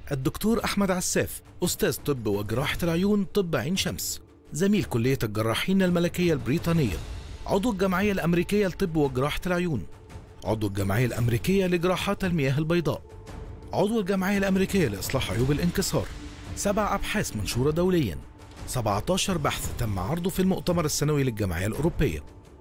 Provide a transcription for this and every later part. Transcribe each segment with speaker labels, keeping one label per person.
Speaker 1: الدكتور أحمد عساف أستاذ طب وجراحة العيون طب عين شمس زميل كلية الجراحين الملكية البريطانية عضو الجمعية الأمريكية لطب وجراحة العيون عضو الجمعية الأمريكية لجراحات المياه البيضاء عضو الجمعية الأمريكية لإصلاح عيوب الانكسار سبع أبحاث منشورة دوليا 17 بحث تم عرضه في المؤتمر السنوي للجمعية الأوروبية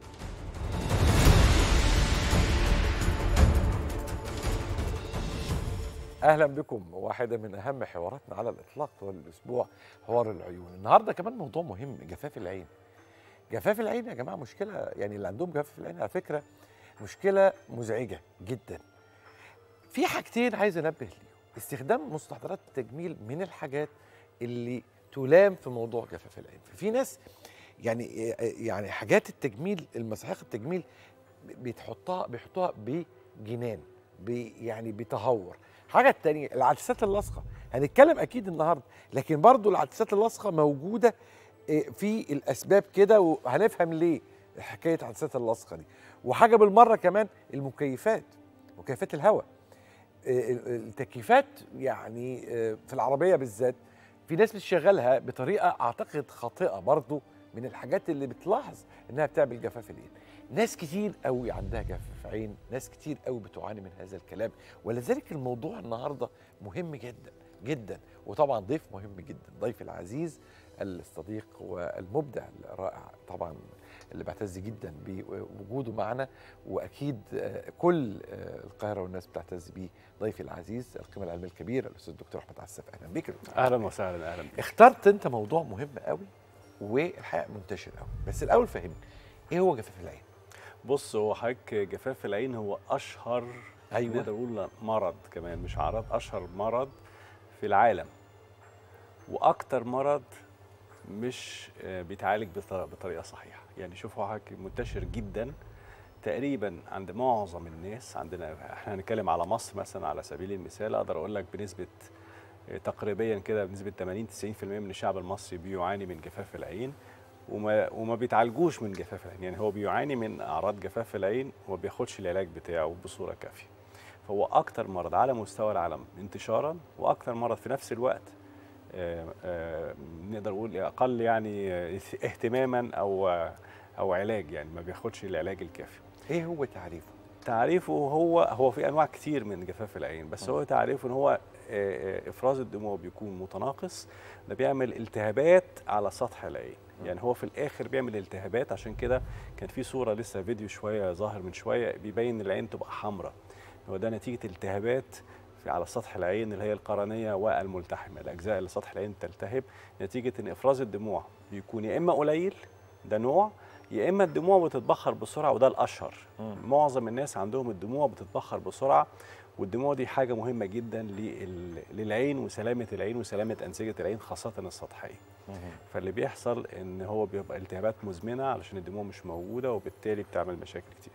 Speaker 2: اهلا بكم واحده من اهم حواراتنا على الاطلاق طوال الاسبوع حوار العيون النهارده كمان موضوع مهم جفاف العين جفاف العين يا جماعه مشكله يعني اللي عندهم جفاف العين على فكره مشكله مزعجه جدا في حاجتين عايز انبه ليهم استخدام مستحضرات التجميل من الحاجات اللي تلام في موضوع جفاف العين في ناس يعني يعني حاجات التجميل المساحيق التجميل بتحطها بيحطوها بجنان بي يعني بتهور حاجة التانية العدسات اللاصقة هنتكلم أكيد النهاردة لكن برضو العدسات اللاصقة موجودة في الأسباب كده وهنفهم ليه حكاية العدسات اللاصقة دي وحاجة بالمرة كمان المكيفات مكيفات الهواء التكييفات يعني في العربية بالذات في ناس بتشغلها بطريقة أعتقد خاطئة برضو من الحاجات اللي بتلاحظ إنها بتعمل جفاف الإيد ناس كتير قوي عندها جفاف عين ناس كتير قوي بتعاني من هذا الكلام ولذلك الموضوع النهارده مهم جدا جدا وطبعا ضيف مهم جدا ضيف العزيز الصديق والمبدع الرائع طبعا اللي بعتز جدا بوجوده معنا واكيد كل القاهره والناس بتعتز بيه ضيفي العزيز القيمه العلميه الكبيره الاستاذ الدكتور احمد عساف اهلا بك
Speaker 3: اهلا وسهلا اهلا بك
Speaker 2: اخترت انت موضوع مهم قوي والحقيقه منتشر قوي بس الاول فهمني ايه هو جفاف العين
Speaker 3: بص هو حضرتك جفاف العين هو اشهر
Speaker 2: أيوة.
Speaker 3: نقدر نقول مرض كمان مش عرض اشهر مرض في العالم واكتر مرض مش بيتعالج بطريقه صحيحه يعني شوفوا حضرتك منتشر جدا تقريبا عند معظم الناس عندنا احنا هنتكلم على مصر مثلا على سبيل المثال اقدر اقول لك بنسبه تقريبا كده بنسبه 80 90% من الشعب المصري بيعاني من جفاف العين وما وما بيتعالجوش من جفاف العين يعني هو بيعاني من اعراض جفاف العين وما بياخدش العلاج بتاعه بصوره كافيه فهو اكتر مرض على مستوى العالم انتشارا واكتر مرض في نفس الوقت آآ آآ نقدر نقول اقل يعني اهتماما او او علاج يعني ما بياخدش العلاج الكافي
Speaker 2: ايه هو تعريفه
Speaker 3: تعريفه هو هو في انواع كتير من جفاف العين بس هو تعريفه ان هو افراز الدموع بيكون متناقص ده بيعمل التهابات على سطح العين يعني هو في الاخر بيعمل التهابات عشان كده كان في صوره لسه فيديو شويه ظاهر من شويه بيبين العين تبقى حمراء هو ده نتيجه التهابات في على سطح العين اللي هي القرنيه والملتحمه الاجزاء اللي سطح العين تلتهب نتيجه ان افراز الدموع بيكون يا اما قليل ده نوع يا اما الدموع بتتبخر بسرعه وده الاشهر معظم الناس عندهم الدموع بتتبخر بسرعه والدموع دي حاجه مهمه جدا للعين وسلامه العين وسلامه انسجه العين خاصه السطحيه فاللي بيحصل ان هو بيبقى التهابات مزمنه علشان الدموع مش موجوده وبالتالي بتعمل مشاكل كتير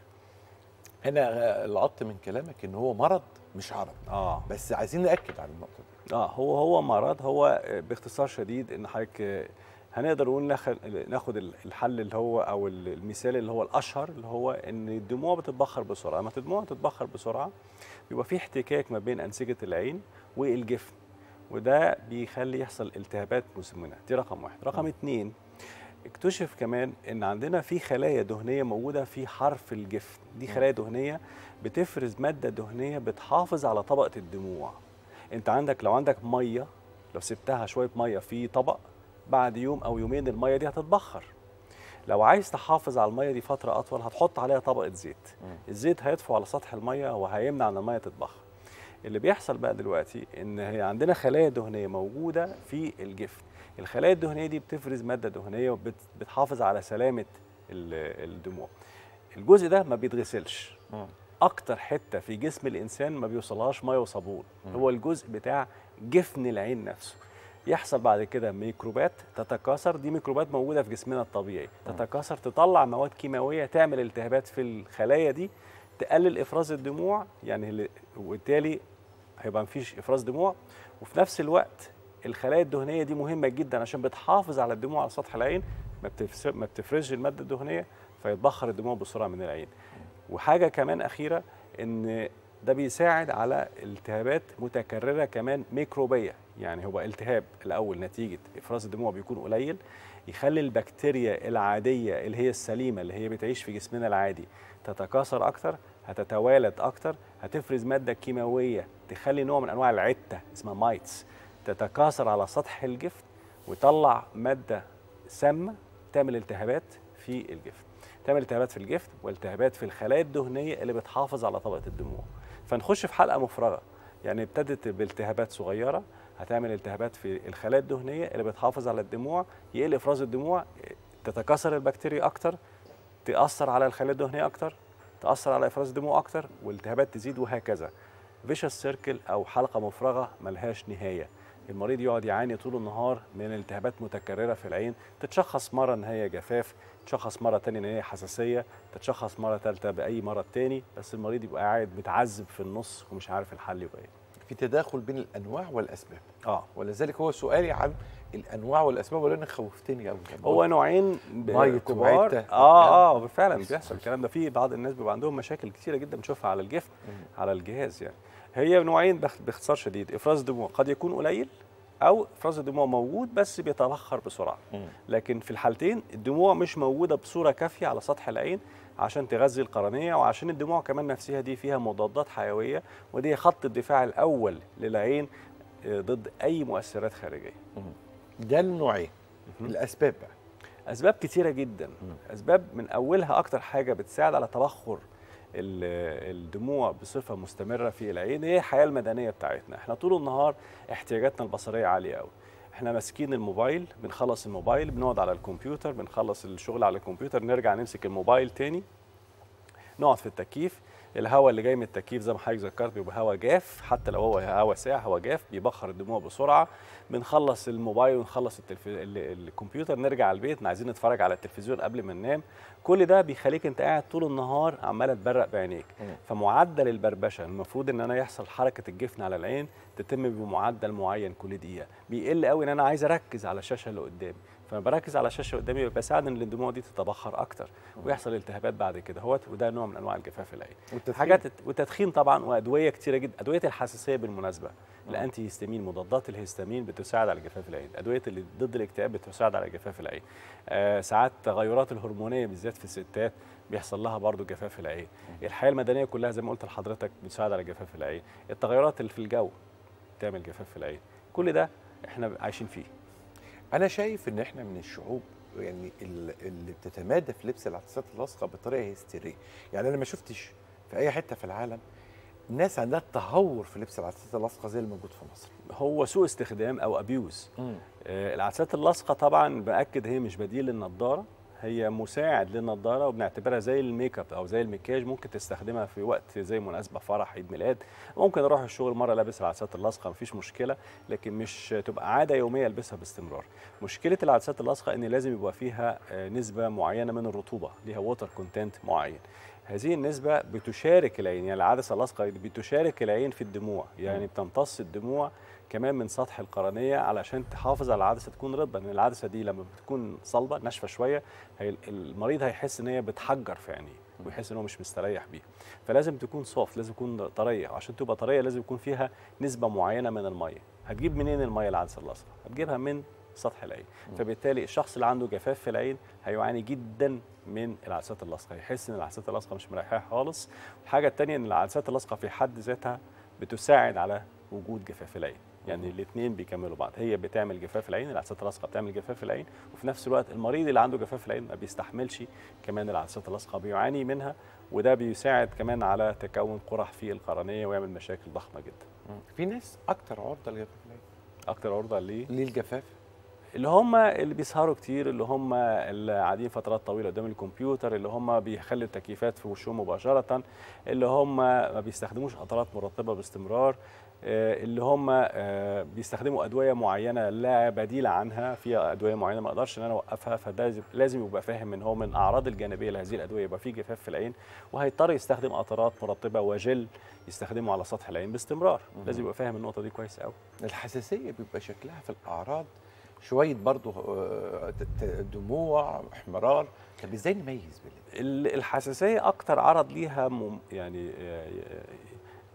Speaker 2: هنا لقطت من كلامك ان هو مرض مش عرض
Speaker 3: اه
Speaker 2: بس عايزين ناكد على النقطه دي
Speaker 3: اه هو هو مرض هو باختصار شديد ان حضرتك هنقدر نقول ناخد الحل اللي هو او المثال اللي هو الاشهر اللي هو ان الدموع بتتبخر بسرعه لما الدموع تتبخر بسرعه بيبقى في احتكاك ما بين انسجه العين والجفن وده بيخلي يحصل التهابات مزمنه دي رقم واحد رقم اتنين اكتشف كمان ان عندنا في خلايا دهنيه موجوده في حرف الجفن دي خلايا دهنيه بتفرز ماده دهنيه بتحافظ على طبقه الدموع انت عندك لو عندك ميه لو سبتها شويه ميه في طبق بعد يوم او يومين الميه دي هتتبخر لو عايز تحافظ على الميه دي فتره اطول هتحط عليها طبقه زيت الزيت هيطفو على سطح الميه وهيمنع ان الميه تتبخر اللي بيحصل بقى دلوقتي ان هي عندنا خلايا دهنيه موجوده في الجفن الخلايا الدهنيه دي بتفرز ماده دهنيه وبتحافظ على سلامه الدموع الجزء ده ما بيتغسلش اكتر حته في جسم الانسان ما بيوصلهاش ميه وصابون هو الجزء بتاع جفن العين نفسه يحصل بعد كده ميكروبات تتكاثر دي ميكروبات موجوده في جسمنا الطبيعي تتكاثر تطلع مواد كيماويه تعمل التهابات في الخلايا دي تقلل افراز الدموع يعني وبالتالي هيبقى مفيش افراز دموع وفي نفس الوقت الخلايا الدهنيه دي مهمه جدا عشان بتحافظ على الدموع على سطح العين ما ما بتفرزش الماده الدهنيه فيتبخر الدموع بسرعه من العين وحاجه كمان اخيره ان ده بيساعد على التهابات متكرره كمان ميكروبيه يعني هو التهاب الاول نتيجه افراز الدموع بيكون قليل يخلي البكتيريا العاديه اللي هي السليمه اللي هي بتعيش في جسمنا العادي تتكاثر اكتر هتتوالد اكتر هتفرز ماده كيماويه تخلي نوع من انواع العته اسمها مايتس تتكاثر على سطح الجفت ويطلع ماده سامه تعمل التهابات في الجفت تعمل التهابات في الجفت والتهابات في الخلايا الدهنيه اللي بتحافظ على طبقه الدموع فنخش في حلقه مفرغه يعني ابتدت بالتهابات صغيره هتعمل التهابات في الخلايا الدهنيه اللي بتحافظ على الدموع يقل افراز الدموع تتكاثر البكتيريا اكتر تاثر على الخلايا الدهنيه اكتر تاثر على افراز الدموع اكتر والالتهابات تزيد وهكذا فيشس سيركل او حلقه مفرغه ملهاش نهايه المريض يقعد يعاني طول النهار من التهابات متكرره في العين تتشخص مره ان هي جفاف تشخص مره تانية ان هي حساسيه تتشخص مره ثالثه باي مرض تاني بس المريض يبقى قاعد متعذب في النص ومش عارف الحل يبقى ايه
Speaker 2: في تداخل بين الانواع والاسباب
Speaker 3: اه
Speaker 2: ولذلك هو سؤالي عن الانواع والاسباب ولان خوفتني قوي
Speaker 3: هو نوعين ب-
Speaker 2: مية
Speaker 3: كبار
Speaker 2: وعتة.
Speaker 3: اه اه فعلا بيحصل الكلام ده في بعض الناس بيبقى عندهم مشاكل كتيره جدا بنشوفها على الجفن على الجهاز يعني هي نوعين باخ- باختصار شديد افراز الدموع قد يكون قليل او افراز الدموع موجود بس بيتبخر بسرعه
Speaker 2: مم.
Speaker 3: لكن في الحالتين الدموع مش موجوده بصوره كافيه على سطح العين عشان تغذي القرنيه وعشان الدموع كمان نفسها دي فيها مضادات حيويه ودي خط الدفاع الاول للعين آه، ضد اي مؤثرات خارجيه
Speaker 2: ده النوعين الاسباب بقى
Speaker 3: اسباب كتيره جدا اسباب من اولها اكتر حاجه بتساعد على تبخر ال- الدموع بصفه مستمره في العين هي الحياه المدنيه بتاعتنا احنا طول النهار احتياجاتنا البصريه عاليه قوي احنا ماسكين الموبايل بنخلص الموبايل بنقعد على الكمبيوتر بنخلص الشغل على الكمبيوتر نرجع نمسك الموبايل تاني نقعد في التكييف الهواء اللي جاي من التكييف زي ما حضرتك ذكرت بيبقى هواء جاف حتى لو هو هواء ساقع هواء جاف بيبخر الدموع بسرعه بنخلص الموبايل ونخلص التلف... ال- الكمبيوتر نرجع البيت عايزين نتفرج على التلفزيون قبل ما ننام كل ده بيخليك انت قاعد طول النهار عمال تبرق بعينيك
Speaker 2: مم.
Speaker 3: فمعدل البربشه المفروض ان انا يحصل حركه الجفن على العين تتم بمعدل معين كل دقيقه بيقل قوي ان انا عايز اركز على الشاشه اللي قدامي فلما بركز على الشاشه اللي قدامي بساعد ان الدموع دي تتبخر اكتر ويحصل التهابات بعد كده هوت وده نوع من انواع الجفاف العين
Speaker 2: والتدخين.
Speaker 3: حاجات والتدخين طبعا وادويه كتيره جدا ادويه الحساسيه بالمناسبه الانتي هيستامين مضادات الهيستامين بتساعد على جفاف العين ادويه اللي ضد الاكتئاب بتساعد على جفاف العين آه ساعات تغيرات الهرمونيه بالذات في الستات بيحصل لها برضو جفاف العين الحياه المدنيه كلها زي ما قلت لحضرتك بتساعد على جفاف العين التغيرات اللي في الجو تعمل جفاف في العين كل ده احنا عايشين فيه
Speaker 2: انا شايف ان احنا من الشعوب يعني ال- اللي بتتمادى في لبس العدسات اللاصقه بطريقه هستيريه يعني انا ما شفتش في اي حته في العالم ناس عندها تهور في لبس العدسات اللاصقه زي اللي موجود في مصر
Speaker 3: هو سوء استخدام او ابيوز آه، العدسات اللاصقه طبعا باكد هي مش بديل للنضاره هي مساعد للنضاره وبنعتبرها زي الميك اب او زي المكياج ممكن تستخدمها في وقت زي مناسبه فرح عيد ميلاد ممكن اروح الشغل مره لابس العدسات اللاصقه مفيش مشكله لكن مش تبقى عاده يوميه البسها باستمرار مشكله العدسات اللاصقه ان لازم يبقى فيها آه، نسبه معينه من الرطوبه ليها ووتر كونتنت معين هذه النسبة بتشارك العين يعني العدسة اللاصقة دي بتشارك العين في الدموع يعني بتمتص الدموع كمان من سطح القرنية علشان تحافظ على العدسة تكون رطبة لأن العدسة دي لما بتكون صلبة ناشفة شوية هي المريض هيحس إن هي بتحجر في عينيه ويحس إن هو مش مستريح بيها فلازم تكون سوفت لازم تكون طرية عشان تبقى طرية لازم يكون فيها نسبة معينة من المية هتجيب منين المية العدسة اللاصقة؟ هتجيبها من سطح العين فبالتالي الشخص اللي عنده جفاف في العين هيعاني جدا من العدسات اللاصقه هيحس ان العدسات اللاصقه مش مريحاه خالص الحاجه الثانيه ان العدسات اللاصقه في حد ذاتها بتساعد على وجود جفاف العين يعني الاثنين بيكملوا بعض هي بتعمل جفاف العين العدسات اللاصقه بتعمل جفاف العين وفي نفس الوقت المريض اللي عنده جفاف العين ما بيستحملش كمان العدسات اللاصقه بيعاني منها وده بيساعد كمان على تكون قرح في القرنيه ويعمل مشاكل ضخمه جدا
Speaker 2: في ناس اكتر عرضه للجفاف العين
Speaker 3: اكتر عرضه ليه
Speaker 2: ليه الجفاف
Speaker 3: اللي هم اللي بيسهروا كتير اللي هم اللي قاعدين فترات طويله قدام الكمبيوتر اللي هم بيخلوا التكييفات في وشهم مباشره اللي هم ما بيستخدموش قطرات مرطبه باستمرار آه، اللي هم آه، بيستخدموا ادويه معينه لا بديل عنها في ادويه معينه ما اقدرش ان انا اوقفها فده لازم- لازم يبقى فاهم ان هو من الاعراض الجانبيه لهذه الادويه يبقى في جفاف في العين وهيضطر يستخدم قطرات مرطبه وجل يستخدمه على سطح العين باستمرار لازم يبقى فاهم النقطه دي كويس قوي
Speaker 2: الحساسيه بيبقى شكلها في الاعراض شويه برضو آه، ت- ت- دموع احمرار طب ازاي نميز بال
Speaker 3: ال- الحساسيه اكتر عرض ليها مم يعني آه،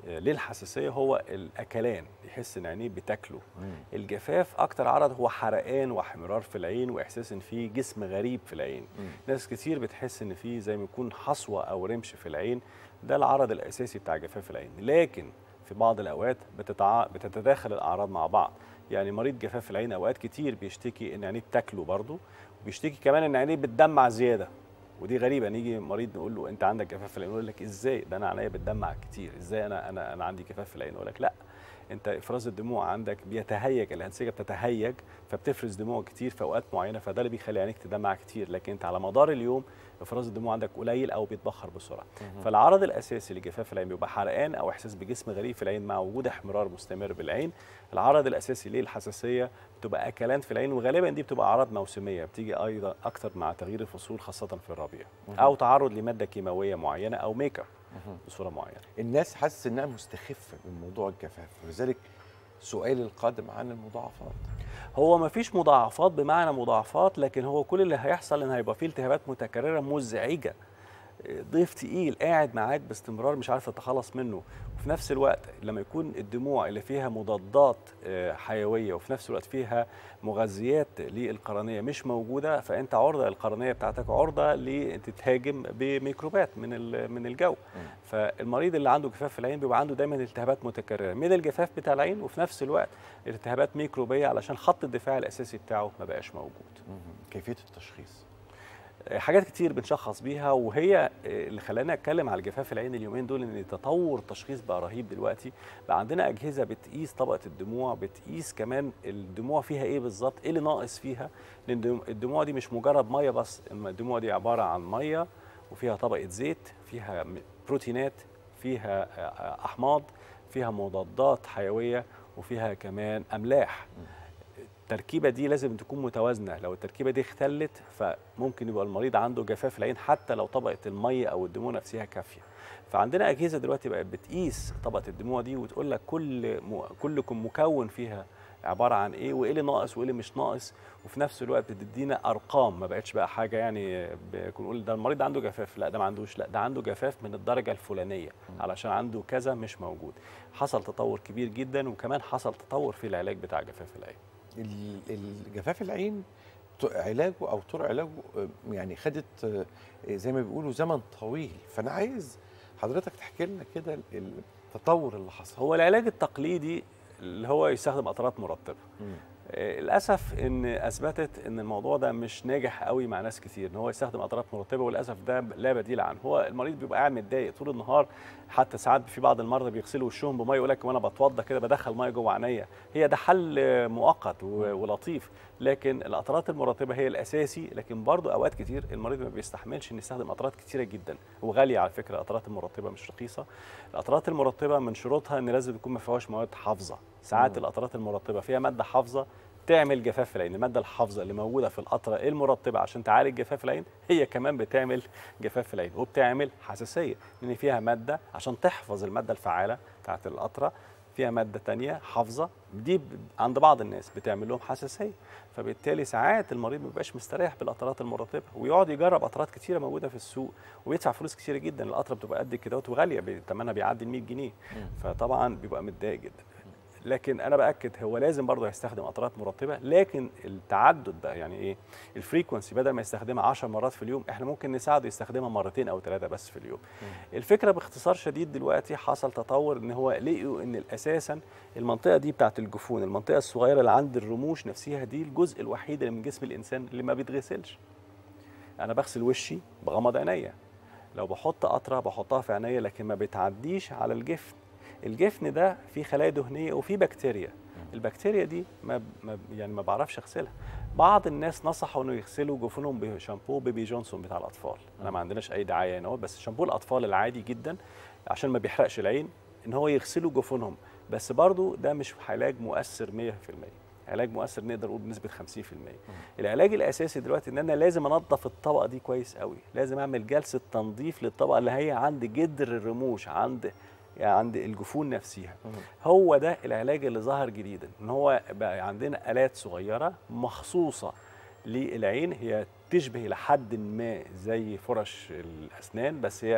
Speaker 3: آه، للحساسيه هو الاكلان يحس ان عينيه بتاكله الجفاف اكتر عرض هو حرقان واحمرار في العين واحساس ان في جسم غريب في العين ناس كتير بتحس ان في زي ما يكون حصوه او رمش في العين ده العرض الاساسي بتاع جفاف العين لكن في بعض الاوقات بتتع... بتتداخل الاعراض مع بعض يعني مريض جفاف العين اوقات كتير بيشتكي ان عينيه بتاكله برضه وبيشتكي كمان ان عينيه بتدمع زياده ودي غريبه نيجي مريض نقول له انت عندك جفاف في العين يقول لك ازاي ده انا عينيا بتدمع كتير ازاي انا انا انا عندي جفاف في العين يقول لك لا انت افراز الدموع عندك بيتهيج الانسجه بتتهيج فبتفرز دموع كتير في اوقات معينه فده اللي بيخلي عينيك تدمع كتير لكن انت على مدار اليوم افراز الدموع عندك قليل او بيتبخر بسرعه فالعرض الاساسي لجفاف العين بيبقى حرقان او احساس بجسم غريب في العين مع وجود احمرار مستمر بالعين العرض الاساسي للحساسيه بتبقى اكلان في العين وغالبا دي بتبقى اعراض موسميه بتيجي ايضا اكتر مع تغيير الفصول خاصه في الربيع او تعرض لماده كيماويه معينه او ميك اب بصوره معينه
Speaker 2: الناس حاسه انها مستخفه من موضوع الجفاف ولذلك سؤالي القادم عن المضاعفات
Speaker 3: هو ما فيش مضاعفات بمعنى مضاعفات لكن هو كل اللي هيحصل ان هيبقى فيه التهابات متكرره مزعجه ضيف تقيل قاعد معاك باستمرار مش عارف تتخلص منه وفي نفس الوقت لما يكون الدموع اللي فيها مضادات آه، حيويه وفي نفس الوقت فيها مغذيات للقرنيه مش موجوده فانت عرضه القرنيه بتاعتك عرضه لتتهاجم بميكروبات من ال- من الجو فالمريض اللي عنده جفاف في العين بيبقى عنده دايما التهابات متكرره من الجفاف بتاع العين وفي نفس الوقت التهابات ميكروبيه علشان خط الدفاع الاساسي بتاعه ما بقاش موجود
Speaker 2: كيفيه التشخيص
Speaker 3: حاجات كتير بنشخص بيها وهي اللي خلاني اتكلم على الجفاف العين اليومين دول ان تطور التشخيص بقى رهيب دلوقتي بقى عندنا اجهزه بتقيس طبقه الدموع بتقيس كمان الدموع فيها ايه بالظبط ايه اللي ناقص فيها لان الدم- الدموع دي مش مجرد ميه بس إنما الدموع دي عباره عن ميه وفيها طبقه زيت فيها م- بروتينات فيها آه، احماض فيها مضادات حيويه وفيها كمان املاح التركيبه دي لازم تكون متوازنه لو التركيبه دي اختلت فممكن يبقى المريض عنده جفاف العين حتى لو طبقه الميه او الدموع نفسها كافيه فعندنا اجهزه دلوقتي بقت بتقيس طبقه الدموع دي وتقول لك كل م... كل مكون فيها عباره عن ايه وايه اللي ناقص وايه اللي مش ناقص وفي نفس الوقت بتدينا ارقام ما بقتش بقى حاجه يعني بنقول نقول ده المريض عنده جفاف لا ده ما عندوش لا ده عنده جفاف من الدرجه الفلانيه علشان عنده كذا مش موجود حصل تطور كبير جدا وكمان حصل تطور في العلاج بتاع جفاف العين
Speaker 2: ال- الجفاف العين ط- علاجه او طرق علاجه آه، يعني خدت آه، زي ما بيقولوا زمن طويل فانا عايز حضرتك تحكي لنا كده ال- التطور اللي حصل
Speaker 3: هو العلاج التقليدي اللي هو يستخدم قطرات مرطبه
Speaker 2: مم.
Speaker 3: آه، للاسف ان اثبتت ان الموضوع ده مش ناجح قوي مع ناس كتير ان هو يستخدم قطرات مرطبه وللاسف ده لا بديل عنه هو المريض بيبقى قاعد متضايق طول النهار حتى ساعات في بعض المرضى بيغسلوا وشهم بميه يقول لك وانا بتوضى كده بدخل ميه جوه عينيا هي ده حل آه، مؤقت و- ولطيف لكن القطرات المرطبه هي الاساسي لكن برضه اوقات كتير المريض ما بيستحملش ان يستخدم قطرات كتيره جدا وغاليه على فكره القطرات المرطبه مش رخيصه القطرات المرطبه من شروطها ان لازم يكون ما فيهاش مواد حافظه ساعات
Speaker 2: مم.
Speaker 3: القطرات المرطبه فيها ماده حافظه تعمل جفاف في العين الماده الحافظه اللي موجوده في القطره المرطبه عشان تعالج جفاف العين هي كمان بتعمل جفاف في العين وبتعمل حساسيه لان فيها ماده عشان تحفظ الماده الفعاله بتاعت القطره فيها ماده تانية حافظه دي ب- عند بعض الناس بتعمل لهم حساسيه فبالتالي ساعات المريض ما بيبقاش مستريح بالقطرات المرطبه ويقعد يجرب قطرات كتيره موجوده في السوق ويدفع فلوس كتيره جدا القطره بتبقى قد كده وغاليه بي- ثمنها بيعدي ال 100 جنيه فطبعا بيبقى متضايق جدا لكن انا باكد هو لازم برضه يستخدم قطرات مرطبه لكن التعدد بقى يعني ايه الفريكونسي بدل ما يستخدمها 10 مرات في اليوم احنا ممكن نساعده يستخدمها مرتين او ثلاثه بس في اليوم الفكره باختصار شديد دلوقتي حصل تطور ان هو لقوا ان اساسا المنطقه دي بتاعت الجفون المنطقه الصغيره اللي عند الرموش نفسها دي الجزء الوحيد اللي من جسم الانسان اللي ما بيتغسلش انا بغسل وشي بغمض عينيا لو بحط قطره بحطها في عينيا لكن ما بتعديش على الجفن الجفن ده فيه خلايا دهنيه وفيه بكتيريا البكتيريا دي ما ما يعني ما بعرفش اغسلها بعض الناس نصحوا انه يغسلوا جفونهم بشامبو بيبي جونسون بتاع الاطفال انا ما عندناش اي دعايه هنا بس شامبو الاطفال العادي جدا عشان ما بيحرقش العين ان هو يغسلوا جفونهم بس برضو ده مش علاج مؤثر 100% علاج مؤثر نقدر نقول بنسبه 50% العلاج الاساسي دلوقتي ان انا لازم انظف الطبقه دي كويس قوي لازم اعمل جلسه تنظيف للطبقه اللي هي عند جدر الرموش عند يعني عند الجفون نفسها هو ده العلاج اللي ظهر جديدا ان هو بقى عندنا الات صغيره مخصوصه للعين هي تشبه لحد ما زي فرش الاسنان بس هي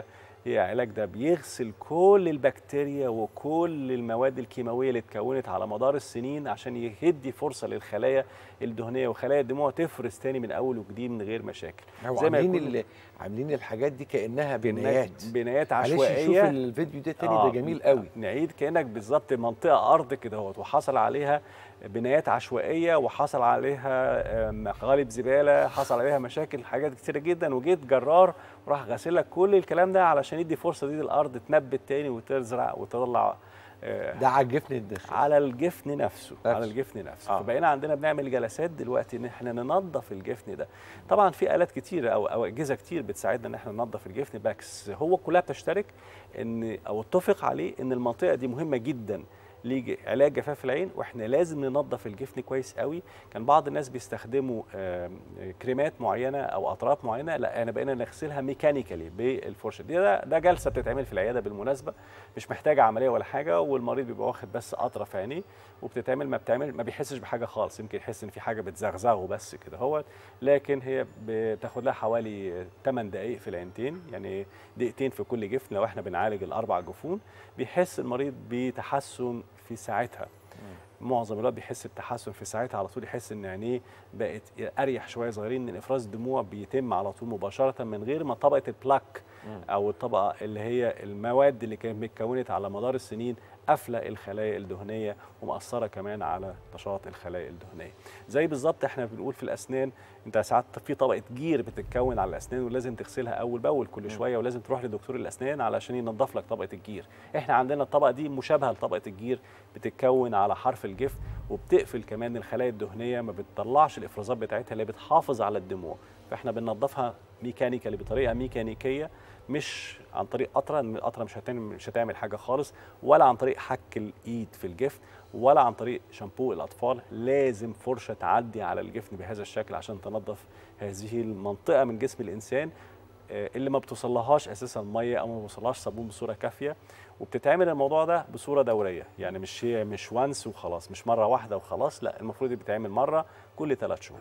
Speaker 3: هي العلاج ده بيغسل كل البكتيريا وكل المواد الكيماويه اللي اتكونت على مدار السنين عشان يدي فرصه للخلايا الدهنيه وخلايا الدموع تفرز تاني من اول وجديد من غير مشاكل
Speaker 2: هو
Speaker 3: زي ما
Speaker 2: عاملين
Speaker 3: يكون-
Speaker 2: ال- عاملين الحاجات دي كانها بنايات
Speaker 3: بنايات
Speaker 2: معلش
Speaker 3: عشوائيه
Speaker 2: شوف الفيديو ده تاني
Speaker 3: آه،
Speaker 2: ده جميل قوي
Speaker 3: نعيد كانك بالظبط منطقه ارض كده اهوت وحصل عليها بنايات عشوائيه وحصل عليها آه، مقالب زباله حصل عليها مشاكل حاجات كتيره جدا وجيت جرار وراح غاسل لك كل الكلام ده علشان يدي فرصه دي للارض تنبت تاني وتزرع وتطلع آه،
Speaker 2: ده عجبني الداخل
Speaker 3: على الجفن نفسه
Speaker 2: نفسه.
Speaker 3: على الجفن نفسه
Speaker 2: آه.
Speaker 3: آه. فبقينا عندنا بنعمل جلسات دلوقتي ان احنا ننظف الجفن ده طبعا في الات كتيره او او اجهزه كتير بتساعدنا ان احنا ننظف الجفن بس هو كلها بتشترك ان او اتفق عليه ان المنطقه دي مهمه جدا لعلاج جفاف العين واحنا لازم ننظف الجفن كويس قوي كان بعض الناس بيستخدموا آم، كريمات معينه او اطراف معينه لا انا بقينا نغسلها ميكانيكالي بالفرشه دي ده, ده جلسه بتتعمل في العياده بالمناسبه مش محتاجه عمليه ولا حاجه والمريض بيبقى واخد بس قطره في عينيه وبتتعمل ما بتعمل ما بيحسش بحاجه خالص يمكن يحس ان في حاجه بتزغزغه بس كده هو لكن هي بتاخد لها حوالي 8 دقائق في العينتين يعني دقيقتين في كل جفن لو احنا بنعالج الاربع جفون بيحس المريض بتحسن في ساعتها معظم الوقت بيحس بتحسن في ساعتها على طول يحس ان عينيه بقت اريح شويه صغيرين ان افراز الدموع بيتم على طول مباشره من غير ما طبقه البلاك او الطبقه اللي هي المواد اللي كانت متكونت على مدار السنين قافله الخلايا الدهنيه ومأثره كمان على نشاط الخلايا الدهنيه زي بالظبط احنا بنقول في الاسنان انت ساعات في طبقه جير بتتكون على الاسنان ولازم تغسلها اول باول كل شويه ولازم تروح لدكتور الاسنان علشان ينظف لك طبقه الجير احنا عندنا الطبقه دي مشابهه لطبقه الجير بتتكون على حرف الجفن وبتقفل كمان الخلايا الدهنيه ما بتطلعش الافرازات بتاعتها اللي بتحافظ على الدموع فاحنا بننظفها ميكانيكالي بطريقه ميكانيكيه مش عن طريق قطره لأن القطره مش هتعمل مش هتعمل حاجه خالص ولا عن طريق حك الايد في الجفن ولا عن طريق شامبو الاطفال لازم فرشه تعدي على الجفن بهذا الشكل عشان تنظف هذه المنطقه من جسم الانسان آه، اللي ما بتوصلهاش اساسا ميه او ما بيوصلهاش صابون بصوره كافيه وبتتعمل الموضوع ده بصوره دوريه يعني مش هي مش وانس وخلاص مش مره واحده وخلاص لا المفروض بيتعمل مره كل ثلاث شهور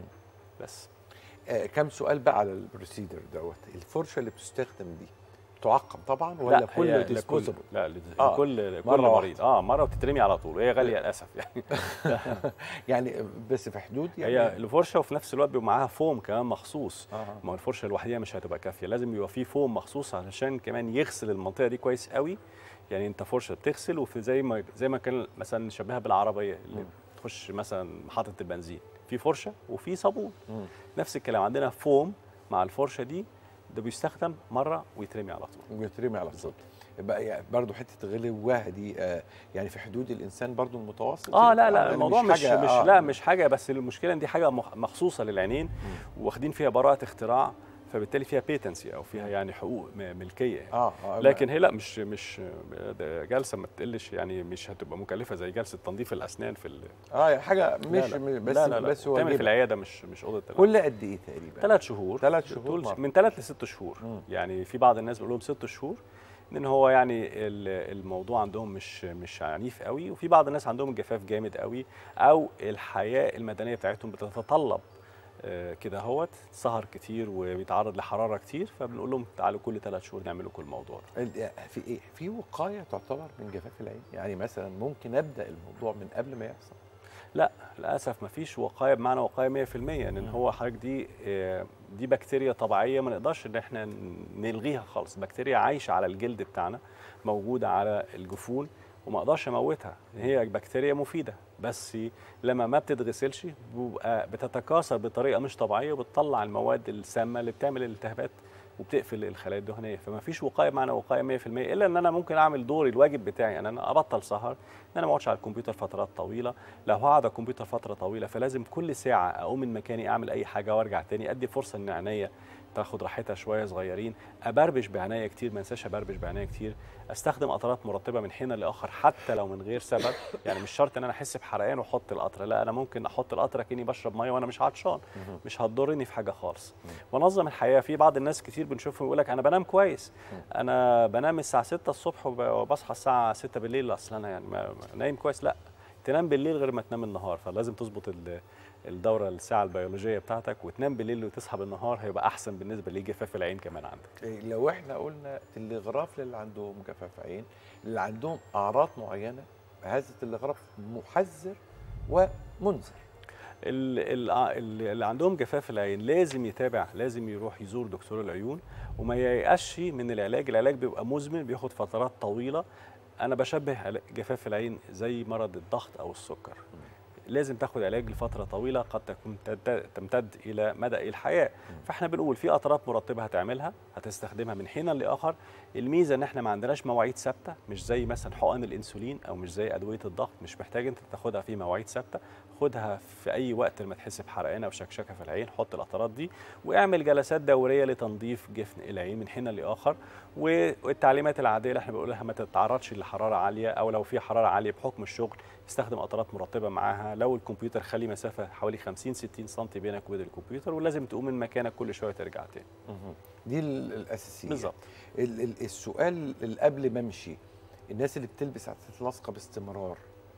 Speaker 3: بس
Speaker 2: آه كم سؤال بقى على البروسيدر دوت الفرشه اللي بتستخدم دي تعقم طبعا ولا
Speaker 3: لا
Speaker 2: كل
Speaker 3: هي لكل
Speaker 2: ديسبوزبل
Speaker 3: لا لكل
Speaker 2: آه،
Speaker 3: كل كل
Speaker 2: مرة
Speaker 3: مريض اه مره وتترمي على طول وهي غاليه للاسف يعني
Speaker 2: يعني بس في حدود يعني
Speaker 3: هي الفرشه وفي نفس الوقت بيبقى معاها فوم كمان مخصوص
Speaker 2: آه.
Speaker 3: ما هو الفرشه لوحدها مش هتبقى كافيه لازم يبقى فيه فوم مخصوص علشان كمان يغسل المنطقه دي كويس قوي يعني انت فرشه بتغسل وفي زي ما زي ما كان مثلا نشبهها بالعربيه اللي تخش مثلا محطه البنزين في فرشه وفي صابون
Speaker 2: مم.
Speaker 3: نفس الكلام عندنا فوم مع الفرشه دي ده بيستخدم مره ويترمي على طول
Speaker 2: ويترمي على الصوت يبقى يعني برضه حته غلوها دي آه يعني في حدود الانسان برضه المتوسط
Speaker 3: اه لا
Speaker 2: يعني
Speaker 3: لا الموضوع مش مش,
Speaker 2: حاجة-
Speaker 3: مش
Speaker 2: آه.
Speaker 3: لا مش حاجه بس المشكله ان دي حاجه مخ- مخصوصه للعينين واخدين فيها براءه اختراع فبالتالي فيها بيتنسي او فيها يعني حقوق م- ملكيه يعني.
Speaker 2: اه, آه
Speaker 3: لكن هي لا مش مش ده جلسه ما تقلش يعني مش هتبقى مكلفه زي جلسه تنظيف الاسنان في ال-
Speaker 2: اه يعني حاجه مش
Speaker 3: لا لا
Speaker 2: بس
Speaker 3: لا لا لا.
Speaker 2: بس هو
Speaker 3: تعمل في
Speaker 2: واجبة.
Speaker 3: العياده مش مش اوضه العمل.
Speaker 2: كل قد ايه تقريبا
Speaker 3: ثلاث شهور
Speaker 2: ثلاث شهور
Speaker 3: طول-
Speaker 2: مرة.
Speaker 3: من ثلاث لست شهور
Speaker 2: مم.
Speaker 3: يعني في بعض الناس بيقول لهم ست شهور لان هو يعني ال- الموضوع عندهم مش مش عنيف قوي وفي بعض الناس عندهم الجفاف جامد قوي او الحياه المدنيه بتاعتهم بتتطلب آه، كده هوت سهر كتير وبيتعرض لحراره كتير فبنقول لهم تعالوا كل ثلاث شهور نعمل لكم الموضوع ده
Speaker 2: ال- في ايه في وقايه تعتبر من جفاف العين يعني مثلا ممكن ابدا الموضوع من قبل ما يحصل
Speaker 3: لا للاسف ما فيش وقايه بمعنى وقايه 100% لان هو حضرتك دي آه، دي بكتيريا طبيعيه ما نقدرش ان احنا نلغيها خالص بكتيريا عايشه على الجلد بتاعنا موجوده على الجفون وما اقدرش اموتها هي بكتيريا مفيده بس لما ما بتتغسلش بيبقى بتتكاثر بطريقه مش طبيعيه وبتطلع المواد السامه اللي بتعمل الالتهابات وبتقفل الخلايا الدهنيه فما فيش وقايه معنى وقايه 100% الا ان انا ممكن اعمل دوري الواجب بتاعي ان انا ابطل سهر ان انا ما اقعدش على الكمبيوتر فترات طويله لو هقعد على الكمبيوتر فتره طويله فلازم كل ساعه اقوم من مكاني اعمل اي حاجه وارجع تاني ادي فرصه ان عينيا تاخد راحتها شويه صغيرين ابربش بعنايه كتير ما انساش ابربش بعنايه كتير استخدم قطرات مرطبه من حين لاخر حتى لو من غير سبب يعني مش شرط ان انا احس بحرقان واحط القطره لا انا ممكن احط القطره كاني بشرب ميه وانا مش عطشان مش هتضرني في حاجه خالص وانظم الحياه في بعض الناس كتير بنشوفهم يقول لك انا بنام كويس انا بنام الساعه 6 الصبح وب- وبصحى الساعه 6 بالليل اصل انا يعني ما ما- نايم كويس لا تنام بالليل غير ما تنام النهار فلازم تظبط ال- الدوره الساعه البيولوجيه بتاعتك وتنام بالليل وتصحى بالنهار هيبقى احسن بالنسبه لجفاف العين كمان عندك
Speaker 2: إيه، لو احنا قلنا تلغراف للي عندهم جفاف عين اللي عندهم اعراض معينه هذا التلغراف محذر ومنذر
Speaker 3: ال- ال- ال- اللي عندهم جفاف العين لازم يتابع لازم يروح يزور دكتور العيون وما ييأسش من العلاج العلاج بيبقى مزمن بياخد فترات طويله انا بشبه عل- جفاف العين زي مرض الضغط او السكر لازم تاخد علاج لفتره طويله قد تكون تد- تمتد الى مدى الحياه فاحنا بنقول في اطراف مرطبه هتعملها هتستخدمها من حين لاخر الميزه ان احنا ما عندناش مواعيد ثابته مش زي مثلا حقن الانسولين او مش زي ادويه الضغط مش محتاج انت تاخدها في مواعيد ثابته خدها في اي وقت لما تحس بحرقانه او شكشكه في العين حط القطرات دي واعمل جلسات دوريه لتنظيف جفن العين من حين لاخر والتعليمات العاديه اللي احنا بنقولها ما تتعرضش لحراره عاليه او لو في حراره عاليه بحكم الشغل استخدم قطرات مرطبه معاها لو الكمبيوتر خلي مسافه حوالي 50 60 سم بينك وبين الكمبيوتر ولازم تقوم من مكانك كل شويه ترجع تاني
Speaker 2: دي ال- الاساسيه
Speaker 3: بالظبط
Speaker 2: ال- ال- السؤال اللي قبل ما امشي الناس اللي بتلبس عدسات لاصقه باستمرار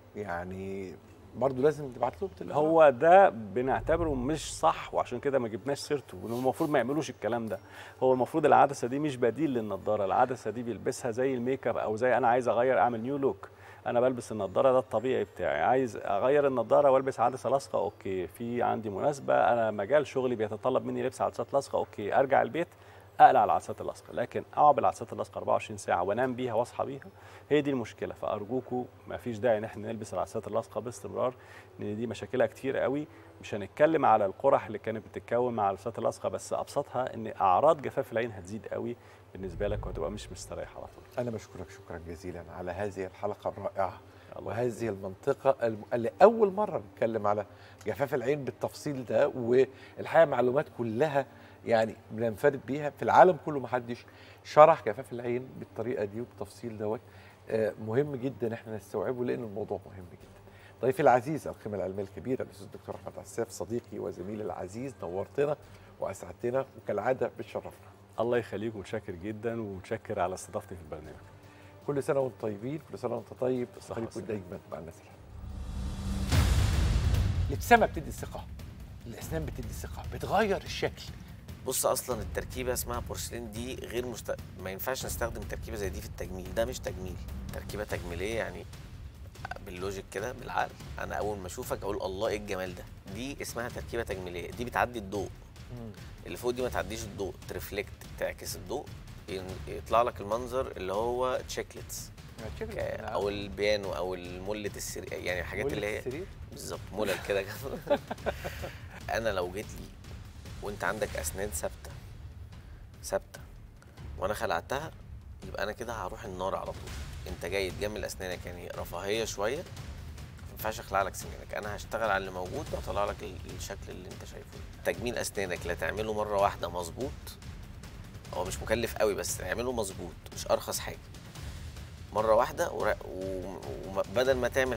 Speaker 2: يعني برضو لازم تبعت لهم تلغراف
Speaker 3: هو ده بنعتبره مش صح وعشان كده ما جبناش سيرته وإنه المفروض ما يعملوش الكلام ده هو المفروض العدسه دي مش بديل للنضاره العدسه دي بيلبسها زي الميك اب او زي انا عايز اغير اعمل نيو لوك انا بلبس النضاره ده الطبيعي بتاعي عايز اغير النضاره والبس عدسه لاصقه اوكي في عندي مناسبه انا مجال شغلي بيتطلب مني لبس عدسات لاصقه اوكي ارجع البيت اقلع العدسات اللاصقه لكن اقعد بالعدسات اللاصقه 24 ساعه وانام بيها واصحى بيها هي دي المشكله فارجوكم ما فيش داعي ان احنا نلبس العدسات اللاصقه باستمرار لان دي مشاكلها كتير قوي مش هنتكلم على القرح اللي كانت بتتكون مع العدسات اللاصقه بس ابسطها ان اعراض جفاف العين هتزيد قوي بالنسبه لك وهتبقى مش مستريح على طول
Speaker 2: انا بشكرك شكرا جزيلا على هذه الحلقه الرائعه
Speaker 3: الله
Speaker 2: وهذه المنطقة الم- اللي أول مرة نتكلم على جفاف العين بالتفصيل ده والحقيقة معلومات كلها يعني بننفرد بيها في العالم كله محدش شرح جفاف العين بالطريقة دي وبالتفصيل دوت آه، مهم جدا احنا نستوعبه لأن الموضوع مهم جدا ضيفي العزيز القيمة العلمية الكبيرة الأستاذ الدكتور أحمد عساف صديقي وزميلي العزيز نورتنا وأسعدتنا وكالعادة بتشرفنا
Speaker 3: الله يخليك ومتشكر جدا ومتشكر على استضافتي في البرنامج
Speaker 2: كل سنة وأنتم طيبين كل سنة وأنت طيب
Speaker 3: بالصحة
Speaker 2: خليكم
Speaker 3: والسلامة.
Speaker 2: دايما مع الناس الحلوة الابتسامة بتدي ثقة الأسنان بتدي ثقة بتغير الشكل
Speaker 4: بص اصلا التركيبه اسمها بورسلين دي غير مست... ما ينفعش نستخدم تركيبه زي دي في التجميل ده مش تجميل تركيبه تجميليه يعني باللوجيك كده بالعقل انا اول ما اشوفك اقول الله ايه الجمال ده دي اسمها تركيبه تجميليه دي بتعدي الضوء اللي فوق دي ما تعديش الضوء ترفلكت تعكس الضوء ين- يطلع لك المنظر اللي هو تشيكلتس او البيانو او الملة السرير يعني الحاجات اللي هي
Speaker 2: السرير
Speaker 4: بالظبط ملل كده انا لو جيت لي وانت عندك اسنان ثابته ثابته وانا خلعتها يبقى انا كده هروح النار على طول انت جاي تجمل اسنانك يعني رفاهيه شويه ما ينفعش اخلع لك سنانك انا هشتغل على اللي موجود واطلع لك ال- الشكل اللي انت شايفه تجميل اسنانك لا تعمله مره واحده مظبوط هو مش مكلف قوي بس اعمله مظبوط مش ارخص حاجه مره واحده ورا- و- وبدل ما تعمل